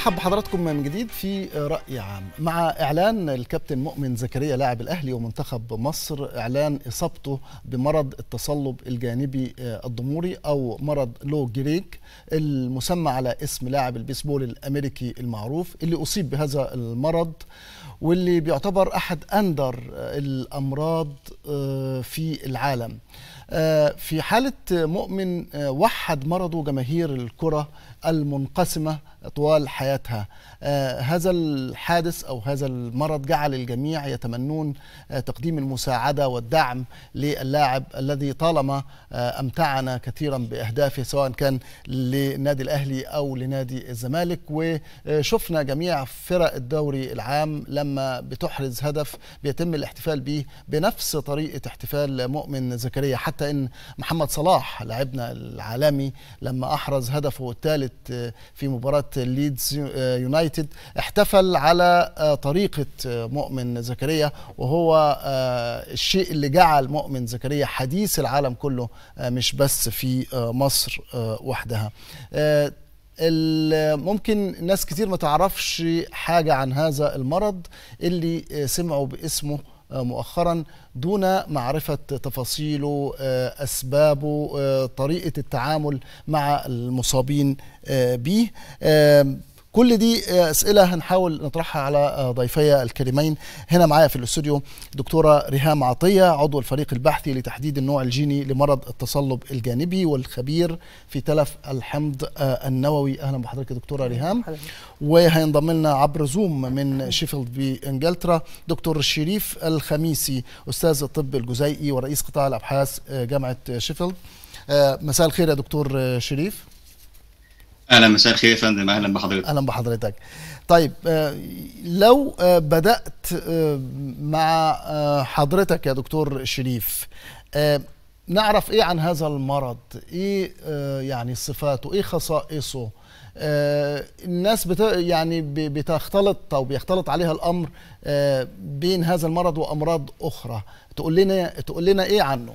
برحب بحضراتكم من جديد في رأي عام مع إعلان الكابتن مؤمن زكريا لاعب الأهلي ومنتخب مصر إعلان إصابته بمرض التصلب الجانبي الضموري أو مرض لو جريج المسمى على اسم لاعب البيسبول الأمريكي المعروف اللي أصيب بهذا المرض واللي بيعتبر أحد أندر الأمراض في العالم في حالة مؤمن وحد مرضه جماهير الكرة المنقسمة طوال حياتها آه هذا الحادث أو هذا المرض جعل الجميع يتمنون آه تقديم المساعدة والدعم للاعب الذي طالما آه أمتعنا كثيرا بأهدافه سواء كان لنادي الأهلي أو لنادي الزمالك وشفنا جميع فرق الدوري العام لما بتحرز هدف بيتم الاحتفال به بنفس طريقة احتفال مؤمن زكريا حتى إن محمد صلاح لاعبنا العالمي لما أحرز هدفه الثالث في مباراة ليدز يونايتد احتفل على طريقة مؤمن زكريا وهو الشيء اللي جعل مؤمن زكريا حديث العالم كله مش بس في مصر وحدها ممكن ناس كتير ما تعرفش حاجة عن هذا المرض اللي سمعوا باسمه مؤخرا دون معرفة تفاصيله أسبابه طريقة التعامل مع المصابين به كل دي اسئله هنحاول نطرحها على ضيفي الكريمين هنا معايا في الاستوديو دكتوره ريهام عطيه عضو الفريق البحثي لتحديد النوع الجيني لمرض التصلب الجانبي والخبير في تلف الحمض النووي اهلا بحضرتك دكتوره ريهام وهينضم لنا عبر زوم من شيفيلد بانجلترا دكتور شريف الخميسي استاذ الطب الجزيئي ورئيس قطاع الابحاث جامعه شيفيلد مساء الخير يا دكتور شريف اهلا مساء الخير يا فندم اهلا بحضرتك اهلا بحضرتك طيب لو بدات مع حضرتك يا دكتور شريف نعرف ايه عن هذا المرض ايه يعني صفاته ايه خصائصه الناس بت يعني بتختلط او بيختلط عليها الامر بين هذا المرض وامراض اخرى تقول لنا تقول لنا ايه عنه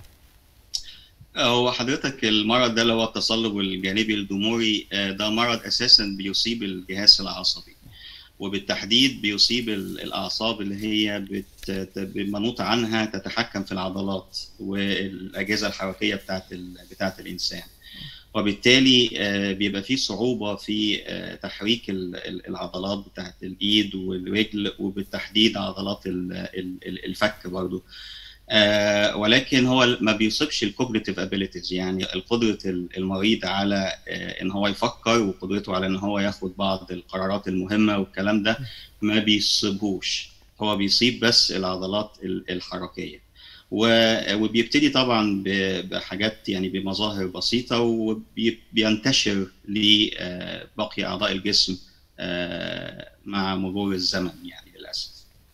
هو حضرتك المرض ده اللي هو التصلب الجانبي الضموري ده مرض اساسا بيصيب الجهاز العصبي وبالتحديد بيصيب الاعصاب اللي هي منوط عنها تتحكم في العضلات والاجهزه الحركيه بتاعت بتاعت الانسان وبالتالي بيبقى في صعوبه في تحريك العضلات بتاعت الايد والرجل وبالتحديد عضلات الفك برضه آه ولكن هو ما بيصيبش الكوجنيتيف ابيليتيز يعني قدره المريض على آه ان هو يفكر وقدرته على ان هو ياخد بعض القرارات المهمه والكلام ده ما بيصيبوش هو بيصيب بس العضلات الحركيه وبيبتدي طبعا بحاجات يعني بمظاهر بسيطه وبينتشر لباقي اعضاء الجسم آه مع مرور الزمن يعني للاسف.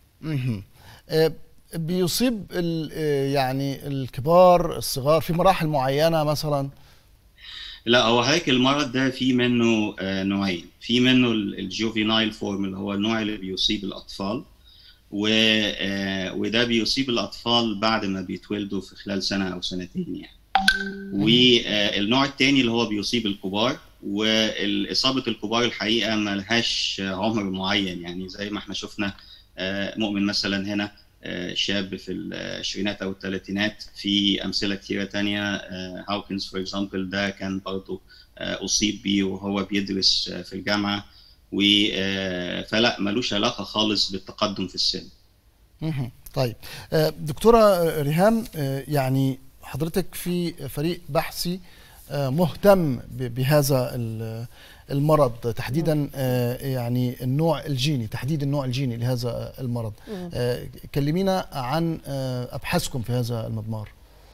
بيصيب يعني الكبار الصغار في مراحل معينه مثلا لا هو حضرتك المرض ده في منه نوعين في منه الجوفينايل فورم اللي هو النوع اللي بيصيب الاطفال و وده بيصيب الاطفال بعد ما بيتولدوا في خلال سنه او سنتين يعني والنوع الثاني اللي هو بيصيب الكبار واصابه الكبار الحقيقه ما لهاش عمر معين يعني زي ما احنا شفنا مؤمن مثلا هنا شاب في العشرينات او الثلاثينات في امثله كثيره تانية هاوكنز فور اكزامبل ده كان برضه اصيب بيه وهو بيدرس في الجامعه و فلا ملوش علاقه خالص بالتقدم في السن. طيب دكتوره ريهام يعني حضرتك في فريق بحثي مهتم بهذا المرض تحديدا يعني النوع الجيني تحديد النوع الجيني لهذا المرض كلمينا عن ابحاثكم في هذا المضمار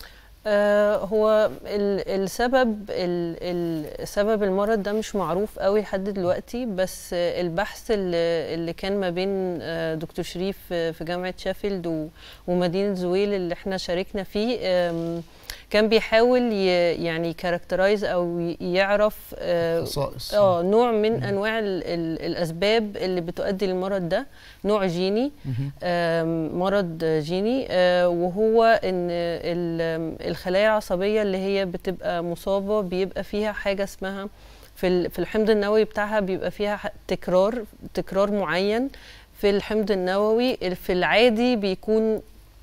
هو السبب السبب المرض ده مش معروف قوي لحد دلوقتي بس البحث اللي كان ما بين دكتور شريف في جامعه شيفيلد ومدينه زويل اللي احنا شاركنا فيه كان بيحاول يعني كاركترايز او يعرف خصائص اه نوع من انواع ال ال الاسباب اللي بتؤدي للمرض ده نوع جيني مرض جيني وهو ان الخلايا العصبيه اللي هي بتبقى مصابه بيبقى فيها حاجه اسمها في ال- في الحمض النووي بتاعها بيبقى فيها ح- تكرار تكرار معين في الحمض النووي في العادي بيكون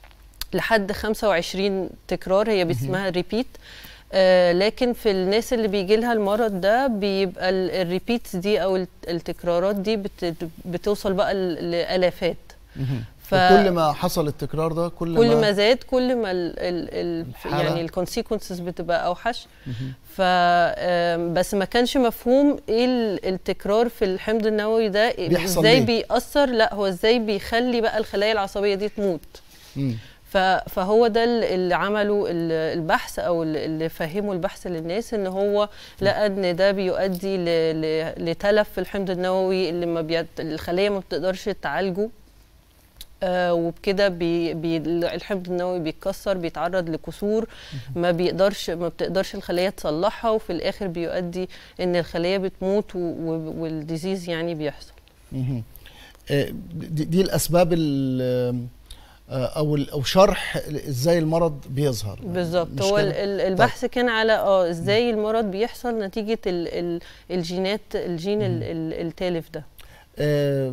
لحد 25 تكرار هي اسمها ريبيت آه لكن في الناس اللي بيجي لها المرض ده بيبقى الريبيتس دي او الت- التكرارات دي بت بتوصل بقى ل- لالافات مهم. ف- وكل ما حصل التكرار ده كل, كل ما, ما زاد كل ما ال ال ال الحالة- يعني الكونسيكونسز بتبقى اوحش مهم. ف آم، بس ما كانش مفهوم ايه ال- التكرار في الحمض النووي ده إيه- بيحصل ازاي ليه؟ بيأثر لا هو ازاي بيخلي بقى الخلايا العصبيه دي تموت مم. ف- فهو ده ال- اللي عمله ال- البحث او ال- اللي فهموا البحث للناس ان هو لقى ان ده بيؤدي ل- ل- لتلف في الحمض النووي اللي ما بيت... الخليه ما بتقدرش تعالجه آه وبكده بي بي الحمض النووي بيتكسر بيتعرض لكسور ما بيقدرش ما بتقدرش الخليه تصلحها وفي الاخر بيؤدي ان الخليه بتموت و- و- والديزيز يعني بيحصل مهم. آه، دي, دي الاسباب ال- آه، او ال- او شرح ازاي المرض بيظهر بالظبط مش هو ال- كده؟ ال- البحث كان على اه ازاي المرض بيحصل نتيجه ال ال الجينات الجين ال- ال- التالف ده آه،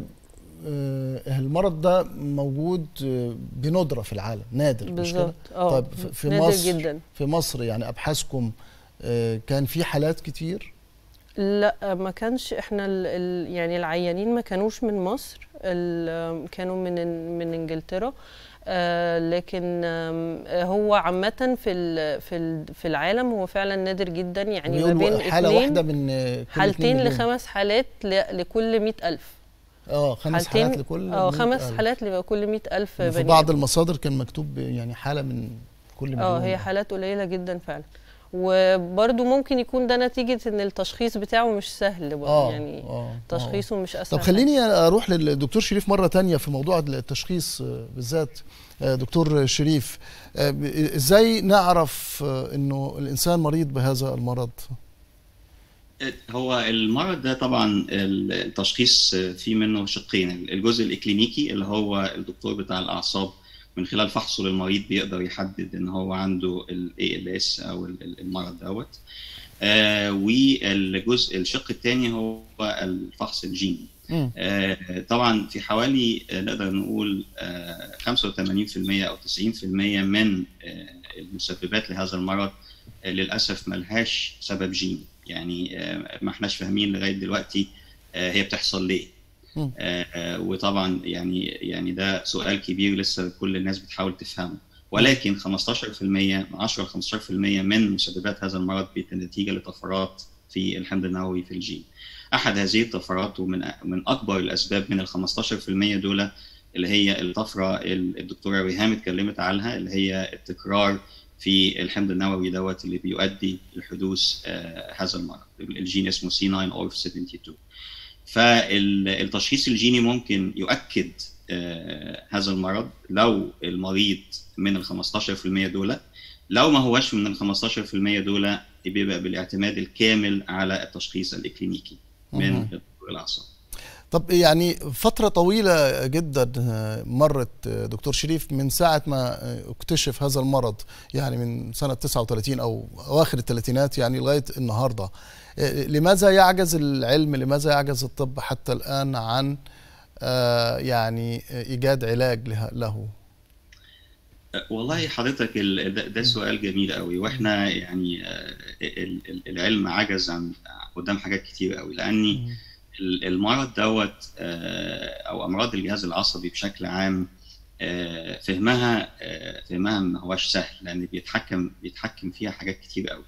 آه، المرض ده موجود آه، بندرة في العالم نادر مش كده؟ بالظبط اه طيب في- في نادر مصر جدا في مصر يعني ابحاثكم آه، كان في حالات كتير لا ما كانش احنا ال ال يعني العيانين ما كانوش من مصر ال- كانوا من من انجلترا آه لكن آم، هو عامة في ال في ال في العالم هو فعلا نادر جدا يعني ما بيقولوا بين حالة اتنين واحدة من آه، كل حالتين اتنين مليون. لخمس حالات ل- لكل مئة ألف اه خمس حالتين حالات لكل اه مية خمس ألف. حالات لكل مئة ألف في بني بعض آدم. المصادر كان مكتوب يعني حالة من كل مليون اه هي حالات قليلة جدا فعلا وبرضو ممكن يكون ده نتيجة ان التشخيص بتاعه مش سهل برضو اه يعني اه آه. تشخيصه مش اسهل طب خليني اروح للدكتور شريف مره تانية في موضوع التشخيص آه، بالذات آه، دكتور شريف آه، ب- ازاي نعرف آه، انه الانسان مريض بهذا المرض هو المرض ده طبعا التشخيص فيه منه شقين الجزء الاكلينيكي اللي هو الدكتور بتاع الاعصاب من خلال فحصه للمريض بيقدر يحدد ان هو عنده ال ALS او ال- ال- المرض دوت آه والجزء الشق الثاني هو الفحص الجيني مم. آه، طبعا في حوالي آه، نقدر نقول آه، 85% او 90% من آه، المسببات لهذا المرض آه، للاسف ملهاش سبب جيني يعني آه، ما احناش فاهمين لغايه دلوقتي آه، هي بتحصل ليه مم. آه، آه، وطبعا يعني يعني ده سؤال كبير لسه كل الناس بتحاول تفهمه ولكن 15% من 10 ل 15% من مسببات هذا المرض نتيجه لطفرات في الحمض النووي في الجين احد هذه الطفرات ومن من اكبر الاسباب من ال 15% دول اللي هي الطفره اللي الدكتوره ريهام اتكلمت عنها اللي هي التكرار في الحمض النووي دوت اللي بيؤدي لحدوث آه هذا المرض الجين اسمه سي 9 اورف 72 فالتشخيص الجيني ممكن يؤكد آه هذا المرض لو المريض من ال 15% دول لو ما هوش من ال 15% دول بيبقى بالاعتماد الكامل على التشخيص الاكلينيكي من مهم. دكتور الاعصاب طب يعني فترة طويلة جدا آه، مرت آه، دكتور شريف من ساعة ما آه، اكتشف هذا المرض يعني من سنة 39 أو أواخر الثلاثينات يعني لغاية النهاردة آه، لماذا يعجز العلم لماذا يعجز الطب حتى الآن عن آه، يعني آه، إيجاد علاج له- له والله حضرتك ال- ده, ده سؤال جميل قوي واحنا يعني آه، ال- ال- العلم عجز عن قدام حاجات كتير قوي لاني ال- المرض دوت آه، او امراض الجهاز العصبي بشكل عام آه، فهمها آه، فهمها ما هوش سهل لان بيتحكم بيتحكم فيها حاجات كتير قوي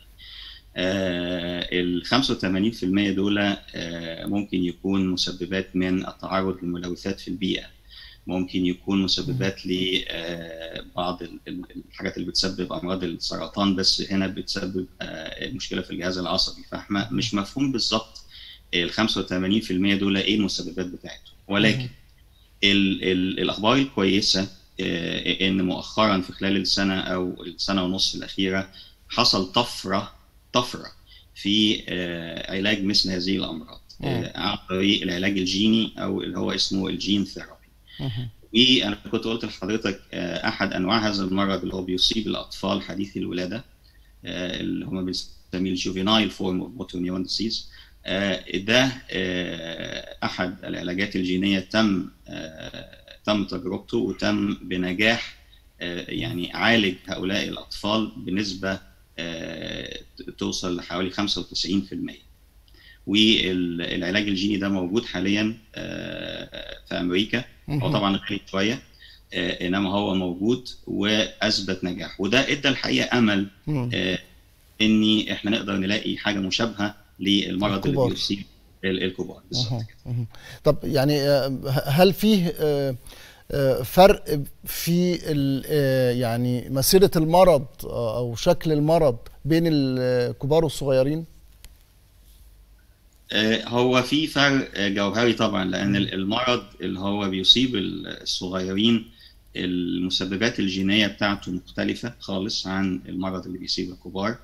ال 85% دول آه، ممكن يكون مسببات من التعرض للملوثات في البيئه ممكن يكون مسببات لبعض الحاجات اللي بتسبب امراض السرطان بس هنا بتسبب آه، مشكله في الجهاز العصبي فاحنا مش مفهوم بالظبط ال 85% دول ايه المسببات بتاعتهم ولكن ال ال الاخبار الكويسه آه، ان مؤخرا في خلال السنه او السنه ونص الاخيره حصل طفره طفره في آه، علاج مثل هذه الامراض آه، عن طريق العلاج الجيني او اللي هو اسمه الجين ثيرابي مهم. وانا كنت قلت لحضرتك آه، احد انواع هذا المرض اللي هو بيصيب الاطفال حديثي الولاده آه، اللي هم بنسميه الجوفينايل فورم اوف موتور نيورون ديسيز ده احد العلاجات الجينيه تم تم تجربته وتم بنجاح يعني عالج هؤلاء الاطفال بنسبه توصل لحوالي 95% والعلاج الجيني ده موجود حاليا في امريكا هو طبعا غالي شويه انما هو موجود واثبت نجاح وده ادى الحقيقه امل ان احنا نقدر نلاقي حاجه مشابهه للمرض اللي بيصيب الكبار بالظبط كده طب يعني هل فيه فرق في يعني مسيره المرض او شكل المرض بين الكبار والصغيرين؟ هو في فرق جوهري طبعا لان المرض اللي هو بيصيب الصغيرين المسببات الجينيه بتاعته مختلفه خالص عن المرض اللي بيصيب الكبار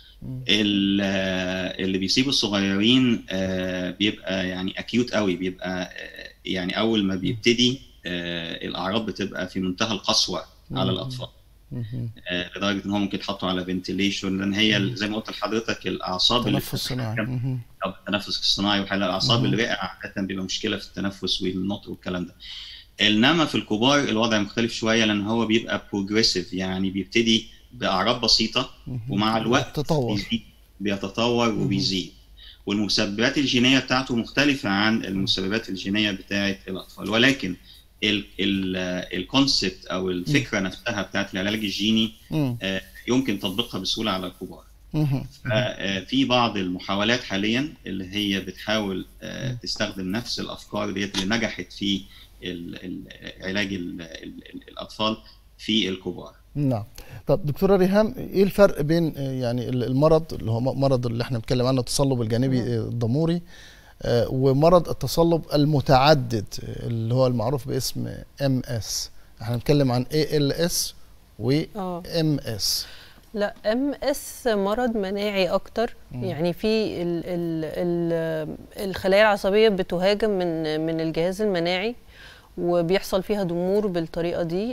اللي بيصيب الصغيرين بيبقى يعني اكيوت قوي بيبقى يعني اول ما بيبتدي الاعراض بتبقى في منتهى القسوه على الاطفال لدرجه ان هم ممكن يتحطوا على فنتيليشن لان هي زي ما قلت لحضرتك الاعصاب اللي التنفس الصناعي التنفس الصناعي وحل الاعصاب الرئه عاده بيبقى مشكله في التنفس والنطق والكلام ده انما في الكبار الوضع مختلف شويه لان هو بيبقى بروجريسيف يعني بيبتدي باعراض بسيطه ومع الوقت تطور بيزيد بيتطور وبيزيد والمسببات الجينيه بتاعته مختلفه عن المسببات الجينيه بتاعه الاطفال ولكن الكونسبت او الفكره نفسها بتاعت العلاج الجيني يمكن تطبيقها بسهوله على الكبار في بعض المحاولات حاليا اللي هي بتحاول تستخدم نفس الافكار ديت اللي نجحت في علاج الاطفال في الكبار نعم طب دكتوره ريهام ايه الفرق بين يعني المرض اللي هو مرض اللي احنا بنتكلم عنه التصلب الجانبي الضموري ومرض التصلب المتعدد اللي هو المعروف باسم ام اس احنا بنتكلم عن اي ال اس و ام اس لا ام اس مرض مناعي اكتر مم. يعني في ال ال ال الخلايا العصبيه بتهاجم من من الجهاز المناعي وبيحصل فيها ضمور بالطريقه دي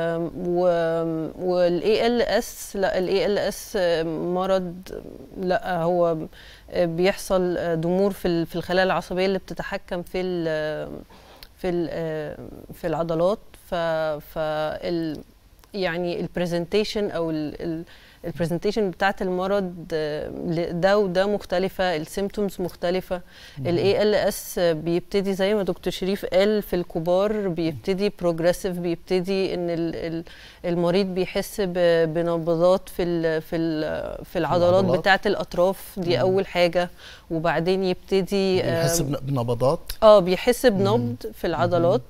والاي ال اس لا الاي ال اس مرض لا هو بيحصل ضمور في في الخلايا العصبيه اللي بتتحكم في ال في ال في العضلات ف ف يعني البرزنتيشن او ال البرزنتيشن بتاعت المرض ده وده مختلفة السيمتومز مختلفة الاي ال اس بيبتدي زي ما دكتور شريف قال في الكبار بيبتدي بروجريسيف بيبتدي ان المريض بيحس بنبضات في ال في ال في العضلات بتاعه الاطراف دي اول حاجة وبعدين يبتدي بيحس بنبضات اه بيحس بنبض في العضلات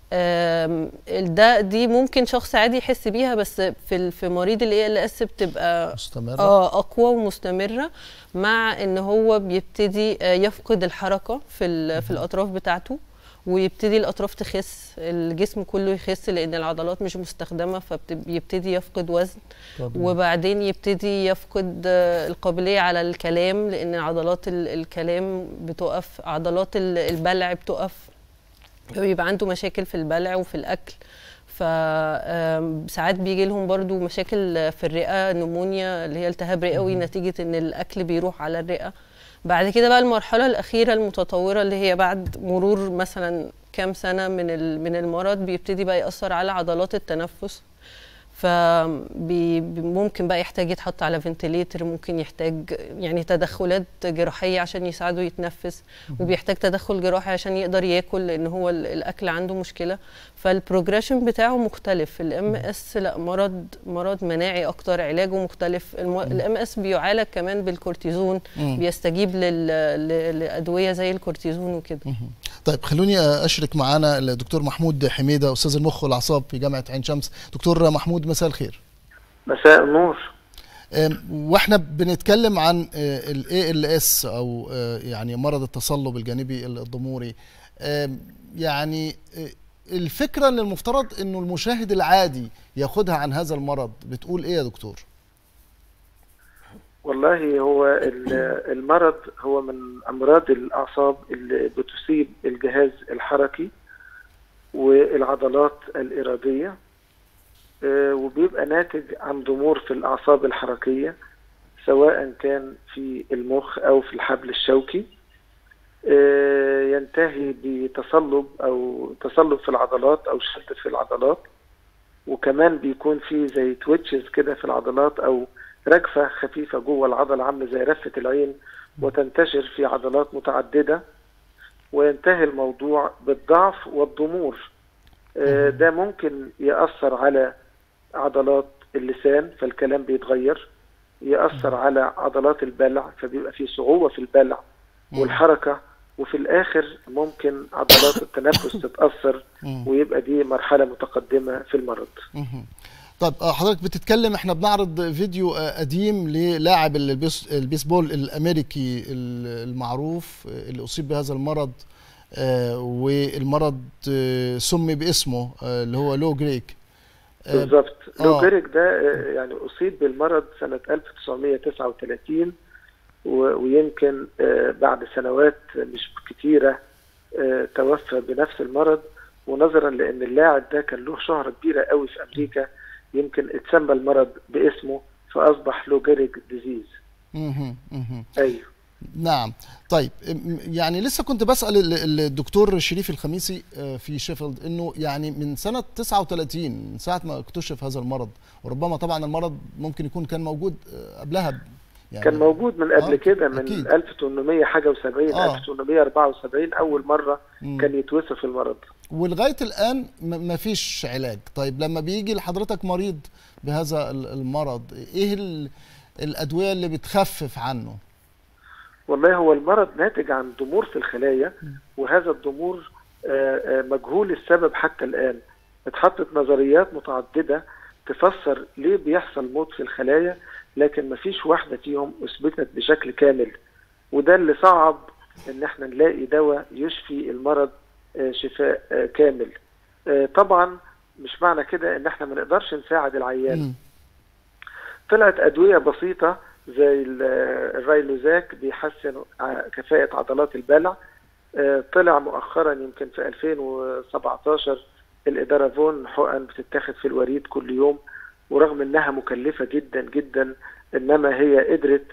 ده دي ممكن شخص عادي يحس بيها بس في في مريض الاي ال اس بتبقى مستمره اه اقوى ومستمره مع ان هو بيبتدي يفقد الحركه في في الاطراف بتاعته ويبتدي الاطراف تخس الجسم كله يخس لان العضلات مش مستخدمه فبيبتدي يفقد وزن طبعا. وبعدين يبتدي يفقد القابليه على الكلام لان عضلات الكلام بتقف عضلات البلع بتقف بيبقى عنده مشاكل في البلع وفي الاكل فساعات بيجي لهم برضو مشاكل في الرئه نمونيا اللي هي التهاب رئوي نتيجه ان الاكل بيروح على الرئه بعد كده بقى المرحله الاخيره المتطوره اللي هي بعد مرور مثلا كام سنه من من المرض بيبتدي بقى ياثر على عضلات التنفس فممكن بقى يحتاج يتحط على فنتليتر ممكن يحتاج يعني تدخلات جراحيه عشان يساعده يتنفس وبيحتاج تدخل جراحي عشان يقدر ياكل لان هو الاكل عنده مشكله فالبروجريشن بتاعه مختلف الام اس لا مرض مرض مناعي اكتر علاجه مختلف الام اس بيعالج كمان بالكورتيزون بيستجيب لادويه زي الكورتيزون وكده طيب خلوني اشرك معانا الدكتور محمود حميده استاذ المخ والاعصاب في جامعه عين شمس دكتور محمود مساء الخير مساء النور واحنا بنتكلم عن الاي ال اس او يعني مرض التصلب الجانبي الضموري يعني الفكره ان المفترض انه المشاهد العادي ياخدها عن هذا المرض بتقول ايه يا دكتور والله هو المرض هو من امراض الاعصاب اللي بتصيب الجهاز الحركي والعضلات الاراديه وبيبقى ناتج عن ضمور في الاعصاب الحركيه سواء كان في المخ او في الحبل الشوكي آه، ينتهي بتصلب او تصلب في العضلات او شد في العضلات وكمان بيكون في زي تويتشز كده في العضلات او رجفه خفيفه جوه العضله عامله زي رفه العين وتنتشر في عضلات متعدده وينتهي الموضوع بالضعف والضمور آه، ده ممكن يأثر على عضلات اللسان فالكلام بيتغير يأثر على عضلات البلع فبيبقى في صعوبة في البلع والحركة وفي الآخر ممكن عضلات التنفس تتأثر مم. ويبقى دي مرحلة متقدمة في المرض مهم. طيب آه، حضرتك بتتكلم احنا بنعرض فيديو آه، قديم للاعب البيس البيسبول الامريكي ال- المعروف آه، اللي اصيب بهذا المرض آه، والمرض آه، سمي باسمه آه، اللي هو لو جريك آه، بالظبط آه. لو جيريك ده آه، يعني أصيب بالمرض سنة 1939 و- ويمكن آه، بعد سنوات مش كتيرة آه، توفى بنفس المرض ونظرا لأن اللاعب ده كان له شهرة كبيرة قوي في أمريكا يمكن اتسمى المرض باسمه فأصبح لو جيريك ديزيز مهم. مهم. أيوه نعم طيب م- يعني لسه كنت بسأل ال- ال- الدكتور شريف الخميسي آه، في شيفيلد انه يعني من سنة 39 من ساعة ما اكتشف هذا المرض وربما طبعا المرض ممكن يكون كان موجود آه، قبلها ب- يعني كان موجود من قبل آه، كده من أكيد. 1800 حاجة و70 آه. 1874 أول مرة مم. كان يتوصف المرض ولغاية الآن ما فيش علاج طيب لما بيجي لحضرتك مريض بهذا ال- المرض ايه ال- الأدوية اللي بتخفف عنه والله هو المرض ناتج عن ضمور في الخلايا وهذا الضمور آه، آه، مجهول السبب حتى الآن اتحطت نظريات متعددة تفسر ليه بيحصل موت في الخلايا لكن مفيش واحدة فيهم أثبتت بشكل كامل وده اللي صعب إن احنا نلاقي دواء يشفي المرض آه، شفاء آه، كامل آه، طبعا مش معنى كده إن احنا ما نقدرش نساعد العيان مم. طلعت أدوية بسيطة زي ال- الرايلوزاك بيحسن ع- كفاءة عضلات البلع آه، طلع مؤخرا يمكن في 2017 الإدارافون حقن بتتاخد في الوريد كل يوم ورغم انها مكلفة جدا جدا انما هي قدرت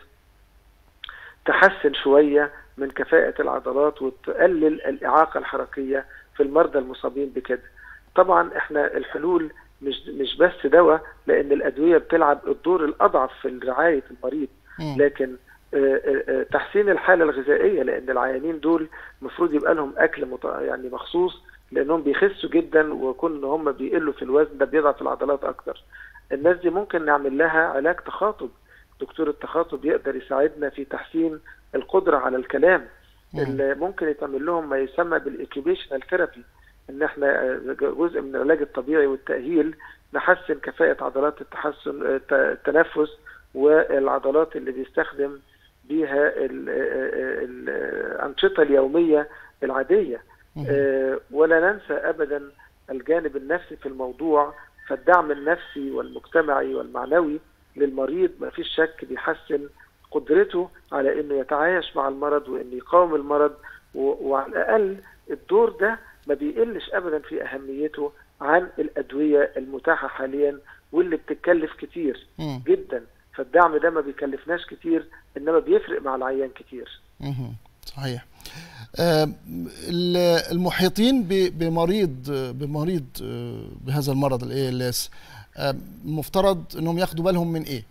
تحسن شوية من كفاءة العضلات وتقلل الإعاقة الحركية في المرضى المصابين بكده طبعا احنا الحلول مش مش بس دواء لان الادويه بتلعب الدور الاضعف في رعايه المريض مم. لكن آه، آه، آه، تحسين الحاله الغذائيه لان العيانين دول المفروض يبقى لهم اكل مت... يعني مخصوص لانهم بيخسوا جدا وكون ان هم بيقلوا في الوزن ده بيضعف العضلات اكتر الناس دي ممكن نعمل لها علاج تخاطب دكتور التخاطب يقدر يساعدنا في تحسين القدره على الكلام مم. اللي ممكن يتعمل لهم ما يسمى بالاكيوبيشنال ثيرابي ان احنا آه، جزء من العلاج الطبيعي والتاهيل نحسن كفاءه عضلات التحسن آه، الت- التنفس والعضلات اللي بيستخدم بيها ال- آه، ال- الانشطه اليوميه العاديه مم. آه، ولا ننسى ابدا الجانب النفسي في الموضوع فالدعم النفسي والمجتمعي والمعنوي للمريض ما فيش شك بيحسن قدرته على انه يتعايش مع المرض وانه يقاوم المرض و- وعلى الاقل الدور ده ما بيقلش ابدا في اهميته عن الادويه المتاحه حاليا واللي بتتكلف كتير مم. جدا فالدعم ده ما بيكلفناش كتير انما بيفرق مع العيان كتير مهم. صحيح آه، ال- المحيطين ب- بمريض بمريض آه، بهذا المرض الاي ال اس مفترض انهم ياخدوا بالهم من ايه؟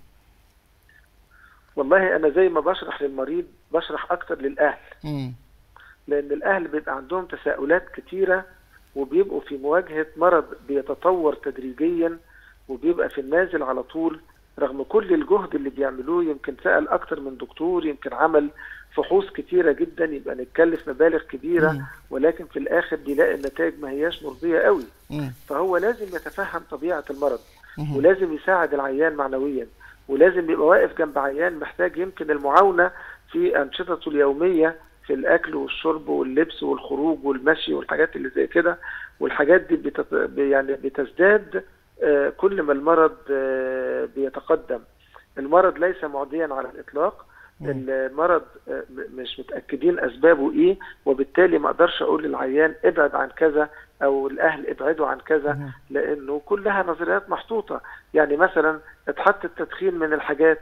والله انا زي ما بشرح للمريض بشرح اكتر للاهل مم. لان الاهل بيبقى عندهم تساؤلات كتيره وبيبقوا في مواجهه مرض بيتطور تدريجيا وبيبقى في النازل على طول رغم كل الجهد اللي بيعملوه يمكن سأل أكتر من دكتور يمكن عمل فحوص كتيرة جدا يبقى نتكلف مبالغ كبيرة مم. ولكن في الآخر بيلاقي النتائج ما هياش مرضية قوي مم. فهو لازم يتفهم طبيعة المرض مهم. ولازم يساعد العيان معنويا ولازم يبقى واقف جنب عيان محتاج يمكن المعاونة في أنشطته اليومية في الأكل والشرب واللبس والخروج والمشي والحاجات اللي زي كده والحاجات دي بتت... يعني بتزداد آه، كل ما المرض آه، بيتقدم المرض ليس معديا على الإطلاق مم. المرض آه، م- مش متأكدين أسبابه إيه وبالتالي ما أقدرش أقول للعيان ابعد عن كذا أو الأهل ابعدوا عن كذا مهم. لانه كلها نظريات محطوطه يعني مثلا اتحط التدخين من الحاجات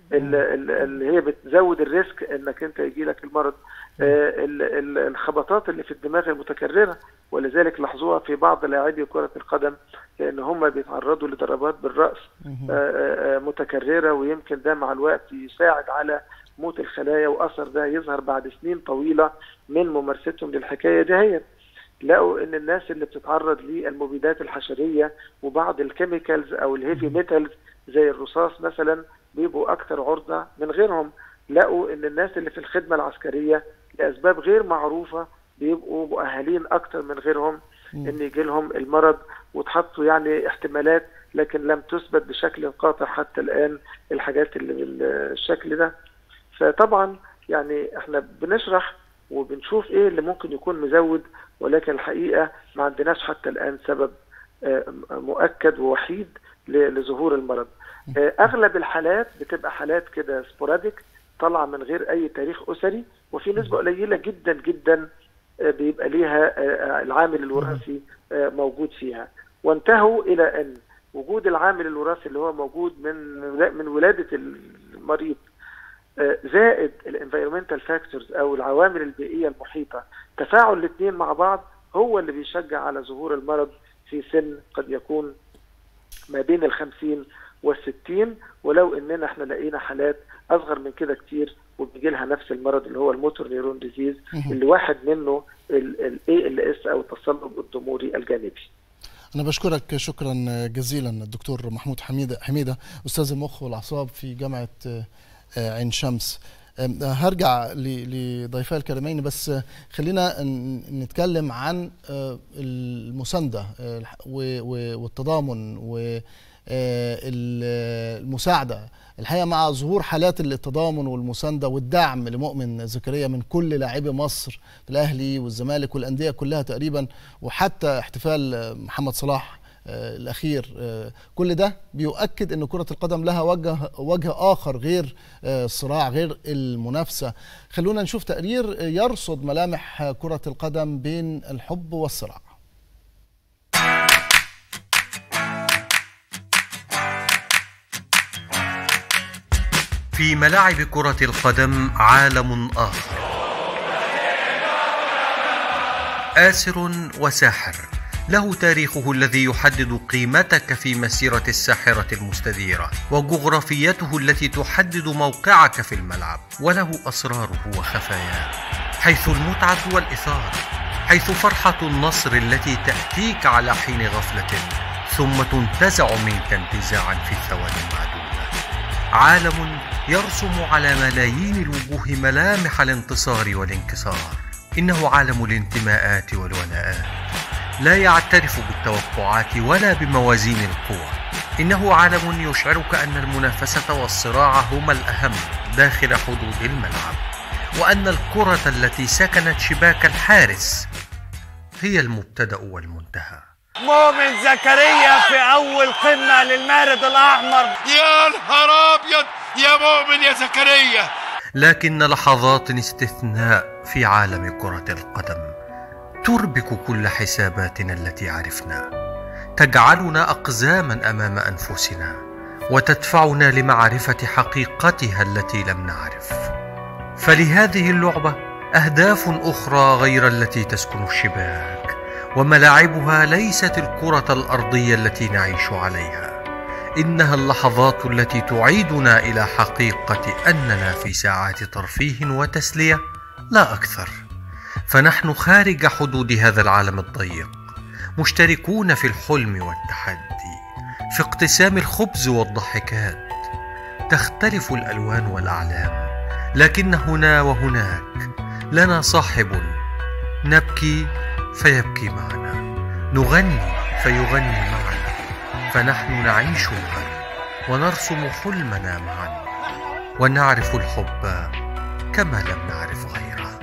ال- ال- اللي هي بتزود الريسك انك انت يجي لك المرض آه، ال- ال- الخبطات اللي في الدماغ المتكرره ولذلك لاحظوها في بعض لاعبي كره القدم لان هم بيتعرضوا لضربات بالراس آه، آه، آه، متكرره ويمكن ده مع الوقت يساعد على موت الخلايا واثر ده يظهر بعد سنين طويله من ممارستهم للحكايه دهيت لقوا ان الناس اللي بتتعرض للمبيدات الحشريه وبعض الكيميكالز او الهيفي ميتالز زي الرصاص مثلا بيبقوا اكثر عرضه من غيرهم لقوا ان الناس اللي في الخدمه العسكريه لاسباب غير معروفه بيبقوا مؤهلين اكثر من غيرهم ان يجي لهم المرض وتحطوا يعني احتمالات لكن لم تثبت بشكل قاطع حتى الان الحاجات اللي بالشكل ده فطبعا يعني احنا بنشرح وبنشوف ايه اللي ممكن يكون مزود ولكن الحقيقه ما عندناش حتى الان سبب آه، مؤكد ووحيد ل- لظهور المرض آه، اغلب الحالات بتبقى حالات كده سبوراديك طالعه من غير اي تاريخ اسري وفي نسبه قليله جدا جدا آه، بيبقى ليها آه، العامل الوراثي آه، موجود فيها وانتهوا الى ان وجود العامل الوراثي اللي هو موجود من من ولاده المريض آه، زائد الانفيرومنتال فاكتورز او العوامل البيئيه المحيطه تفاعل الاثنين مع بعض هو اللي بيشجع على ظهور المرض في سن قد يكون ما بين الخمسين والستين ولو اننا احنا لقينا حالات اصغر من كده كتير وبيجي لها نفس المرض اللي هو الموتور نيرون ديزيز اللي واحد منه الاي ال اس او التصلب الضموري الجانبي أنا بشكرك شكرا جزيلا الدكتور محمود حميدة حميدة أستاذ المخ والأعصاب في جامعة آه، عين شمس آم، هرجع ل- لضيفي الكريمين بس آه، خلينا ن- نتكلم عن آه، المساندة آه، الح- و- و- والتضامن والمساعدة الحقيقة مع ظهور حالات التضامن والمساندة والدعم لمؤمن زكريا من كل لاعبي مصر الأهلي والزمالك والأندية كلها تقريبا وحتى احتفال آه، محمد صلاح آه، الاخير آه، كل ده بيؤكد ان كره القدم لها وجه وجه اخر غير آه، الصراع غير المنافسه خلونا نشوف تقرير آه، يرصد ملامح آه، كره القدم بين الحب والصراع في ملاعب كرة القدم عالم آخر آسر وساحر له تاريخه الذي يحدد قيمتك في مسيرة الساحرة المستديرة وجغرافيته التي تحدد موقعك في الملعب وله أسراره وخفاياه حيث المتعة والإثارة حيث فرحة النصر التي تأتيك على حين غفلة ثم تنتزع منك انتزاعا في ثوان معدودة عالم يرسم على ملايين الوجوه ملامح الانتصار والانكسار انه عالم الانتماءات والولاءات لا يعترف بالتوقعات ولا بموازين القوى انه عالم يشعرك ان المنافسه والصراع هما الاهم داخل حدود الملعب وان الكره التي سكنت شباك الحارس هي المبتدا والمنتهى مؤمن زكريا في اول قمه للمارد الاحمر يا نهار ابيض يا مؤمن يا زكريا لكن لحظات استثناء في عالم كرة القدم تربك كل حساباتنا التي عرفنا تجعلنا أقزاما أمام أنفسنا وتدفعنا لمعرفة حقيقتها التي لم نعرف فلهذه اللعبة أهداف أخرى غير التي تسكن الشباك وملاعبها ليست الكرة الأرضية التي نعيش عليها انها اللحظات التي تعيدنا الى حقيقه اننا في ساعات ترفيه وتسليه لا اكثر فنحن خارج حدود هذا العالم الضيق مشتركون في الحلم والتحدي في اقتسام الخبز والضحكات تختلف الالوان والاعلام لكن هنا وهناك لنا صاحب نبكي فيبكي معنا نغني فيغني معنا فنحن نعيش معا ونرسم حلمنا معا ونعرف الحب كما لم نعرف غيره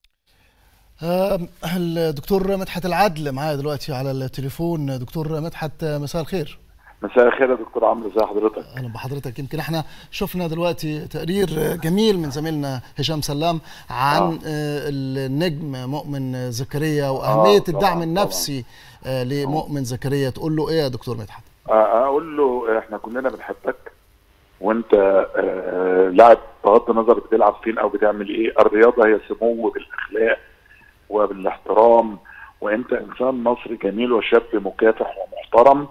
آم، الدكتور مدحت العدل معايا دلوقتي على التليفون دكتور مدحت آه، مساء الخير مساء الخير يا دكتور عمرو ازي حضرتك اهلا بحضرتك يمكن احنا شفنا دلوقتي تقرير جميل من زميلنا هشام سلام عن آه. آه، النجم مؤمن زكريا واهميه طبعاً، الدعم طبعاً. النفسي آه، لمؤمن زكريا تقول له ايه يا دكتور مدحت آه، اقول له احنا كلنا بنحبك وانت آه، لاعب بغض النظر بتلعب فين او بتعمل ايه الرياضه هي سمو بالاخلاق وبالاحترام وانت انسان مصري جميل وشاب مكافح ومحترم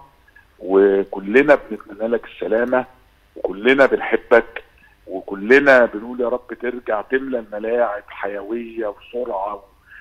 وكلنا بنتمنى لك السلامه وكلنا بنحبك وكلنا بنقول يا رب ترجع تملى الملاعب حيويه وسرعه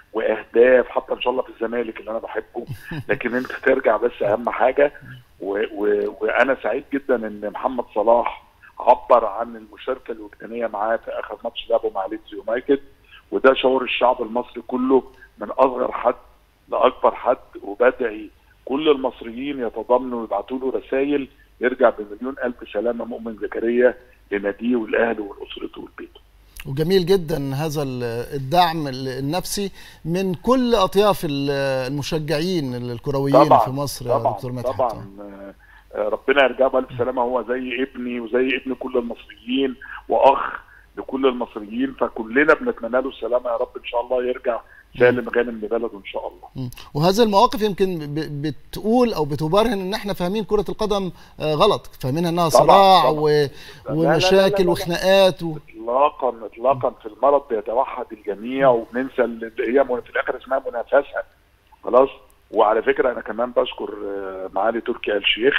واهداف حتى ان شاء الله في الزمالك اللي انا بحبه لكن انت ترجع بس اهم حاجه و و وانا سعيد جدا ان محمد صلاح عبر عن المشاركه الوجدانيه معاه في اخر ماتش لعبه مع ليدز يونايتد وده شعور الشعب المصري كله من اصغر حد لاكبر حد وبدعي كل المصريين يتضامنوا ويبعتوا له رسائل يرجع بمليون الف سلامه مؤمن زكريا لناديه والاهل والاسرته والبيت. وجميل جدا هذا ال- الدعم ال- النفسي من كل اطياف ال- المشجعين الكرويين طبعا في مصر يا طبعا دكتور مدحت طبعا آه، آه، ربنا يرجعه بالف سلامه هو زي ابني وزي ابن كل المصريين واخ لكل المصريين فكلنا بنتمنى له السلامه يا رب ان شاء الله يرجع سالم غانم لبلده ان شاء الله مم. وهذه المواقف يمكن ب- بتقول او بتبرهن ان احنا فاهمين كره القدم آه، غلط فاهمينها انها طبعاً، صراع طبعاً. و... لا، لا، لا، ومشاكل لا. وخناقات و... اطلاقا اطلاقا في المرض بيتوحد الجميع وبننسى اللي هي من- في الاخر اسمها منافسه خلاص وعلى فكره انا كمان بشكر آه، معالي تركي آل الشيخ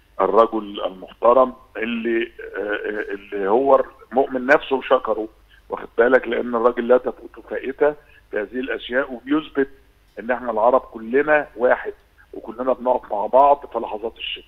الرجل المحترم اللي آه، اللي هو مؤمن نفسه وشكره واخد بالك لان الراجل لا تفوته فائته في هذه الاشياء وبيثبت ان احنا العرب كلنا واحد وكلنا بنقف مع بعض في لحظات الشده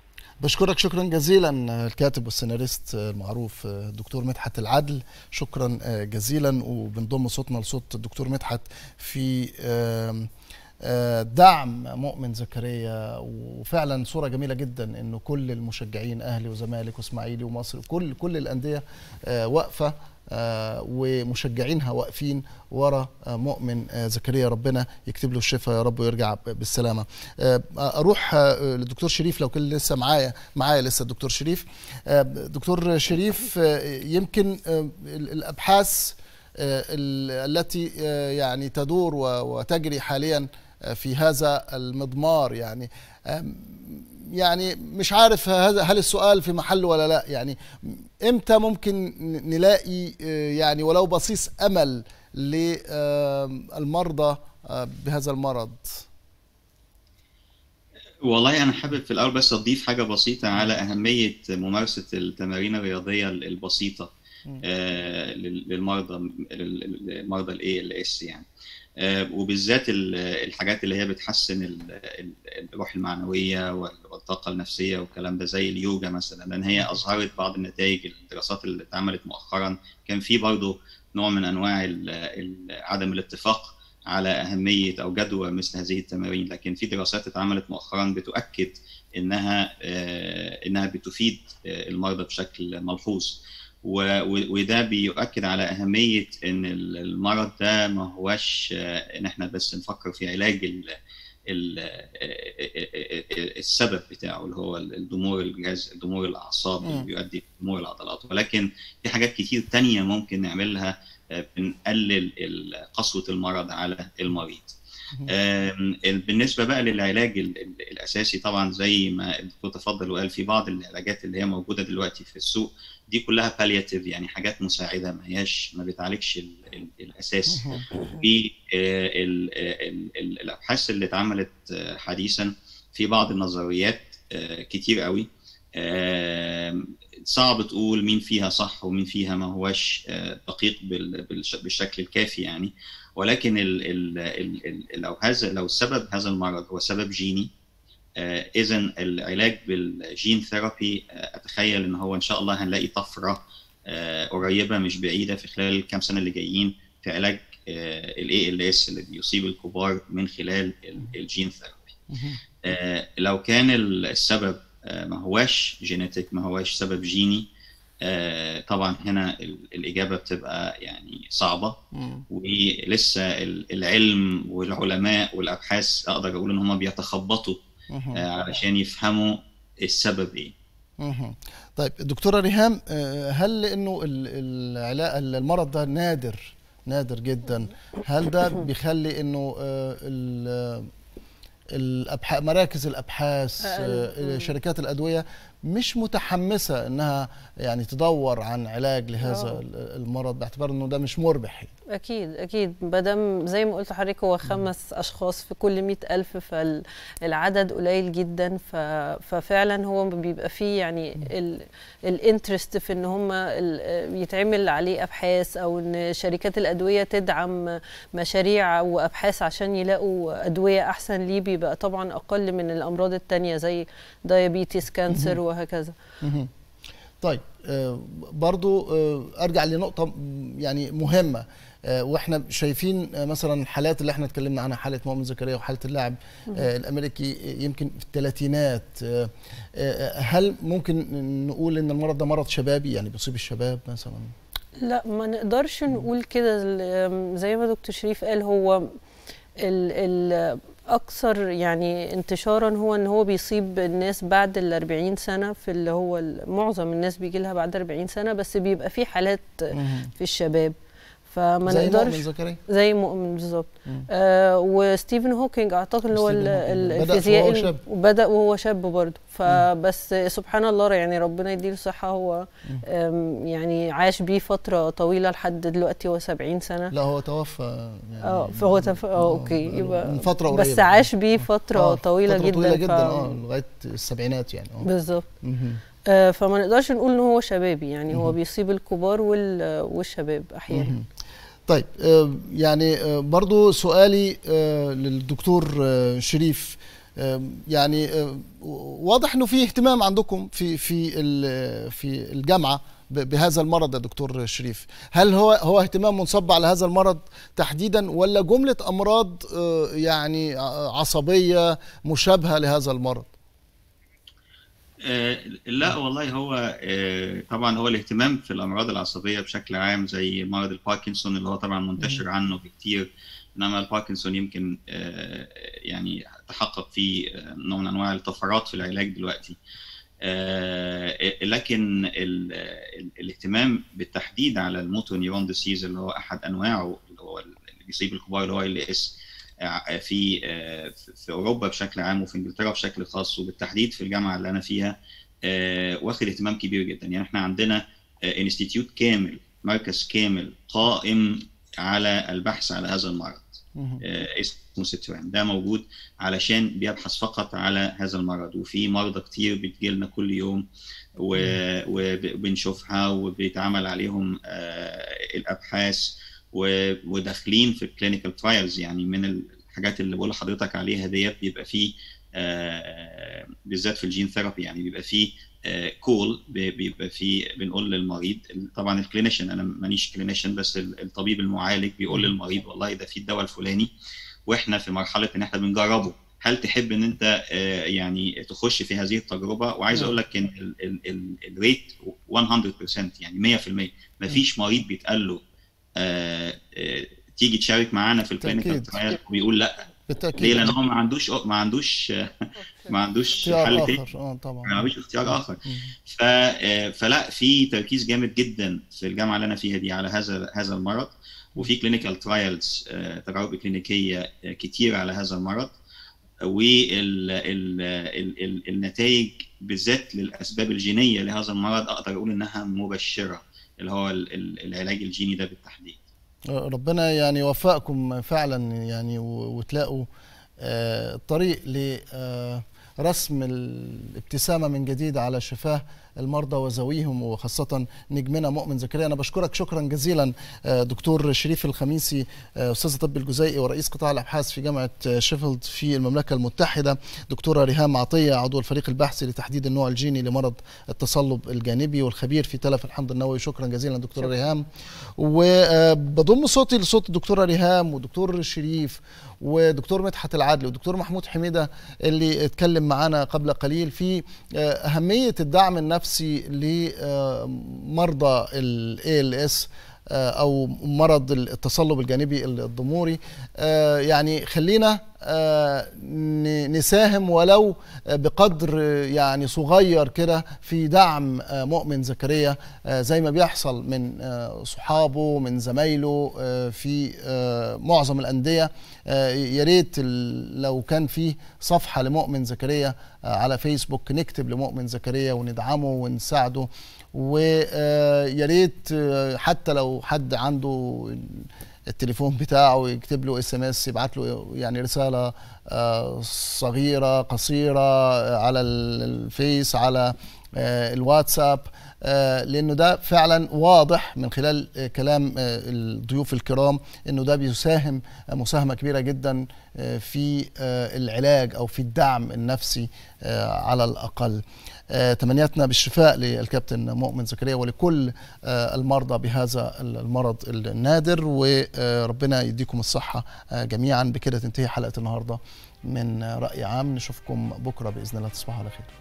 بشكرك شكرا جزيلا الكاتب والسيناريست المعروف الدكتور مدحت العدل شكرا جزيلا وبنضم صوتنا لصوت الدكتور مدحت في آم، آه، دعم مؤمن زكريا وفعلا صوره جميله جدا انه كل المشجعين اهلي وزمالك واسماعيلي ومصر كل كل الانديه آه، واقفه آه، ومشجعينها واقفين ورا آه، مؤمن آه، زكريا ربنا يكتب له الشفاء يا رب ويرجع ب- بالسلامه آه، اروح آه، للدكتور شريف لو كان لسه معايا معايا لسه الدكتور شريف آه، دكتور شريف آه، يمكن آه، ال- الابحاث آه، ال- التي آه، يعني تدور و- وتجري حاليا آه، في هذا المضمار يعني آم، يعني مش عارف هذا هل السؤال في محله ولا لا يعني امتى ممكن ن- نلاقي آه، يعني ولو بصيص امل للمرضى آه، بهذا المرض والله أنا حابب في الأول بس أضيف حاجة بسيطة على أهمية ممارسة التمارين الرياضية البسيطة آه، لل- للمرضى المرضى الاي ال اس يعني آه، وبالذات ال- الحاجات اللي هي بتحسن ال- ال- الروح المعنويه وال- والطاقه النفسيه والكلام ده زي اليوجا مثلا لان هي اظهرت بعض النتائج الدراسات اللي اتعملت مؤخرا كان في برضه نوع من انواع ال- ال- عدم الاتفاق على اهميه او جدوى مثل هذه التمارين لكن في دراسات اتعملت مؤخرا بتؤكد انها آه، انها بتفيد آه، المرضى بشكل ملحوظ و- و- وده بيؤكد على أهمية إن ال- المرض ده ما هوش آه، إن إحنا بس نفكر في علاج ال ال السبب بتاعه اللي هو الضمور الجهاز ضمور الأعصاب اللي مم. بيؤدي لضمور العضلات ولكن في حاجات كتير تانية ممكن نعملها آه، بنقلل ال- قسوة المرض على المريض. آم، بالنسبه بقى للعلاج ال- ال- الاساسي طبعا زي ما الدكتور تفضل وقال في بعض العلاجات اللي هي موجوده دلوقتي في السوق دي كلها بالياتيف يعني حاجات مساعده ما هياش ما بتعالجش ال- ال- الاساس في آه، ال- ال- ال- الابحاث اللي اتعملت آه، حديثا في بعض النظريات آه، كتير قوي آم، صعب تقول مين فيها صح ومين فيها ما هوش آه، دقيق بال- بالش- بالشكل الكافي يعني ولكن ال ال ال ال لو هذا لو سبب هذا المرض هو سبب جيني اذا العلاج بالجين ثيرابي آه، اتخيل ان هو ان شاء الله هنلاقي طفره آه، قريبه مش بعيده في خلال الكام سنه اللي جايين في علاج الاي ال اس اللي بيصيب الكبار من خلال ال- الجين ثيرابي آه، لو كان السبب آه، ما هواش جينيتك ما هواش سبب جيني آه، طبعا هنا ال- الإجابة بتبقى يعني صعبة مم. ولسه ال- العلم والعلماء والأبحاث أقدر أقول إن هم بيتخبطوا مهم. آه، علشان يفهموا السبب إيه مهم. طيب دكتورة ريهام آه، هل لانه ال- العلاء المرض ده نادر نادر جدا هل ده بيخلي انه آه، ال- الأبحاث مراكز الابحاث أقل. آه، شركات الادويه مش متحمسه انها يعني تدور عن علاج لهذا آه. المرض باعتبار انه ده مش مربح اكيد اكيد مادام زي ما قلت لحضرتك هو خمس اشخاص في كل مئة الف فالعدد قليل جدا ف... ففعلا هو بيبقى فيه يعني الانترست في ان هم ال- يتعمل عليه ابحاث او ان شركات الادويه تدعم مشاريع وابحاث عشان يلاقوا ادويه احسن ليه بيبقى طبعا اقل من الامراض التانية زي دايابيتس كانسر وهكذا مهم. طيب آه، برضو آه، ارجع لنقطه م- يعني مهمه آه، واحنا شايفين آه، مثلا الحالات اللي احنا اتكلمنا عنها حاله مؤمن زكريا وحاله اللاعب آه، الامريكي آه، يمكن في الثلاثينات آه، آه، هل ممكن نقول ان المرض ده مرض شبابي يعني بيصيب الشباب مثلا لا ما نقدرش نقول كده ال- زي ما دكتور شريف قال هو ال ال اكثر يعني انتشارا هو ان هو بيصيب الناس بعد ال 40 سنه في اللي هو ال- معظم الناس بيجي لها بعد 40 سنه بس بيبقى في حالات في الشباب فما زي نقدرش مؤمن زكريا زي مؤمن بالظبط مم. آه وستيفن هوكينج اعتقد اللي هو ستيفن ال- ال- هوكينج. بدأ الفيزيائي وهو شاب. وبدا وهو شاب برضه فبس سبحان الله يعني ربنا يديله الصحه هو آم، يعني عاش بيه فتره طويله لحد دلوقتي هو 70 سنه لا هو توفى يعني اه فهو تف... اه اوكي يبقى من فتره قريبه بس عاش بيه فتره آه، طويله فترة جدا طويله ف- جدا اه لغايه السبعينات يعني اه بالظبط مهم. آه فما نقدرش نقول ان هو شبابي يعني هو بيصيب الكبار وال... والشباب احيانا مهم. طيب آه، يعني آه، برضو سؤالي آه، للدكتور آه، شريف آه، يعني آه، واضح انه في اهتمام عندكم في في ال- في الجامعه ب- بهذا المرض يا دكتور شريف هل هو هو اهتمام منصب على هذا المرض تحديدا ولا جمله امراض آه، يعني ع- عصبيه مشابهه لهذا المرض آه، لا والله هو آه، طبعا هو الاهتمام في الامراض العصبيه بشكل عام زي مرض الباركنسون اللي هو طبعا منتشر عنه بكتير انما الباركنسون يمكن آه، يعني تحقق فيه آه، نوع من انواع الطفرات في العلاج دلوقتي آه، لكن ال- ال- الاهتمام بالتحديد على الموتور نيورون ديسيز اللي هو احد انواعه اللي هو اللي بيصيب الكبار اللي هو ال اس في في اوروبا بشكل عام وفي انجلترا بشكل خاص وبالتحديد في الجامعه اللي انا فيها آه، واخد اهتمام كبير جدا يعني احنا عندنا انستيتيوت كامل مركز كامل قائم على البحث على هذا المرض مهم. آه، اسمه سترام ده موجود علشان بيبحث فقط على هذا المرض وفي مرضى كتير بتجيلنا كل يوم و- وبنشوفها وبيتعمل عليهم آه، الابحاث و- وداخلين في الكلينيكال ترايلز يعني من الحاجات اللي بقول لحضرتك عليها ديت بيبقى فيه آه، بالذات في الجين ثيرابي يعني بيبقى فيه كول بيبقى فيه بنقول للمريض طبعا الكلينيشن انا مانيش كلينيشن بس ال- الطبيب المعالج بيقول للمريض والله ده في الدواء الفلاني واحنا في مرحله ان احنا بنجربه هل تحب ان انت آه، يعني تخش في هذه التجربه وعايز نعم. اقول لك ان ال- ال- ال- الريت 100% يعني 100% مفيش مريض بيتقال له آه، آه، تيجي تشارك معانا في الكلينيكال بالتأكيد. ترايل وبيقول لا بالتاكيد ليه لان هو ما عندوش ما عندوش ما عندوش حل اختيار تاني اخر اه طبعا ما فيش اختيار اخر مم. ف آه، فلا في تركيز جامد جدا في الجامعه اللي انا فيها دي على هذا هذا المرض وفي كلينيكال ترايلز تجارب كلينيكيه آه، كتير على هذا المرض والنتائج بالذات للاسباب الجينيه لهذا المرض اقدر اقول انها مبشره اللي هو ال- ال- العلاج الجيني ده بالتحديد ربنا يعني يوفقكم فعلا يعني و- وتلاقوا آه، الطريق لرسم الابتسامة من جديد على شفاه المرضى وذويهم وخاصة نجمنا مؤمن زكريا أنا بشكرك شكرا جزيلا آه، دكتور شريف الخميسي آه، أستاذ الطب الجزيئي ورئيس قطاع الأبحاث في جامعة آه، شيفيلد في المملكة المتحدة دكتورة ريهام عطية عضو الفريق البحثي لتحديد النوع الجيني لمرض التصلب الجانبي والخبير في تلف الحمض النووي شكرا جزيلا دكتورة شكرا. ريهام وبضم صوتي لصوت الدكتورة ريهام ودكتور شريف ودكتور مدحت العدل ودكتور محمود حميدة اللي اتكلم معانا قبل قليل في آه، أهمية الدعم النفسي لمرضى ال ALS آه، أو مرض التصلب الجانبي الضموري آه، يعني خلينا آه، ن- نساهم ولو بقدر يعني صغير كده في دعم آه، مؤمن زكريا آه، زي ما بيحصل من آه، صحابه من زمايله آه، في آه، معظم الأندية آه، يا ريت ال- لو كان في صفحة لمؤمن زكريا آه، على فيسبوك نكتب لمؤمن زكريا وندعمه ونساعده ويا ريت آه، حتى لو حد عنده التليفون بتاعه يكتب له اس ام اس يبعت له يعني رساله آه، صغيره قصيره آه، على ال- الفيس على آه، الواتساب آه، لانه ده فعلا واضح من خلال آه، كلام آه، الضيوف الكرام انه ده بيساهم آه، مساهمه كبيره جدا آه، في آه، العلاج او في الدعم النفسي آه، على الاقل آه، تمنياتنا بالشفاء للكابتن مؤمن زكريا ولكل آه، المرضى بهذا المرض النادر وربنا يديكم الصحة آه، جميعا بكده تنتهي حلقة النهاردة من آه، رأي عام نشوفكم بكرة بإذن الله تصبحوا على خير